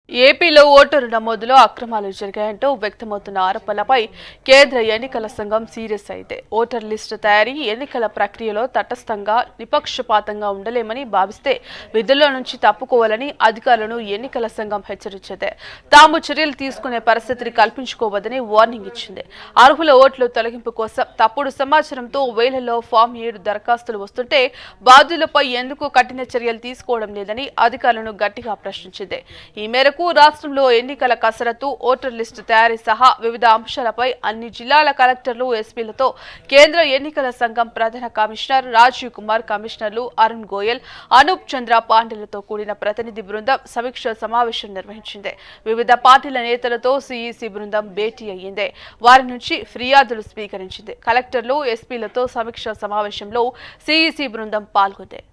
ఏపీలో ఓటరు నమోదులో అక్రమాలు జరిగాయంటూ వ్యక్తమవుతున్న ఆరోపణలపై కేంద్ర ఎన్నికల సంఘం సీరియస్ అయితే ఓటర్ లిస్టు తయారీ ఎన్నికల ప్రక్రియలో తటస్థంగా నిపక్షపాతంగా ఉండలేమని భావిస్తే విధుల్లో నుంచి తప్పుకోవాలని అధికారులను ఎన్నికల సంఘం హెచ్చరించింది తాము చర్యలు తీసుకునే పరిస్థితిని కల్పించుకోవద్దని వార్నింగ్ ఇచ్చింది అర్హుల ఓట్ల తొలగింపు కోసం తప్పుడు సమాచారంతో వేలలో ఫామ్ ఏడు దరఖాస్తులు వస్తుంటే బాధ్యులపై ఎందుకు కఠిన చర్యలు తీసుకోవడం లేదని అధికారులను గట్టిగా ప్రశ్నించింది ఈ మేరకు రాష్ట్రంలో ఎన్నికల కసరత్తు ఓటర్ లిస్టు తయారీ సహా వివిధ అంశాలపై అన్ని జిల్లాల కలెక్టర్లు ఎస్పీలతో కేంద్ర ఎన్నికల సంఘం ప్రధాన కమిషనర్ రాజీవ్ కుమార్ కమిషనర్లు అరుణ్ గోయల్ అనూప్ చంద్ర పాండేలతో కూడిన ప్రతినిధి బృందం సమీక్ష సమావేశం నిర్వహించింది వివిధ పార్టీల నేతలతో సిఈసి బృందం భేటీ అయ్యింది వారి నుంచి ఫిర్యాదులు స్వీకరించింది కలెక్టర్లు ఎస్పీలతో సమీక్ష సమావేశంలో సిఈసి బృందం పాల్గొంది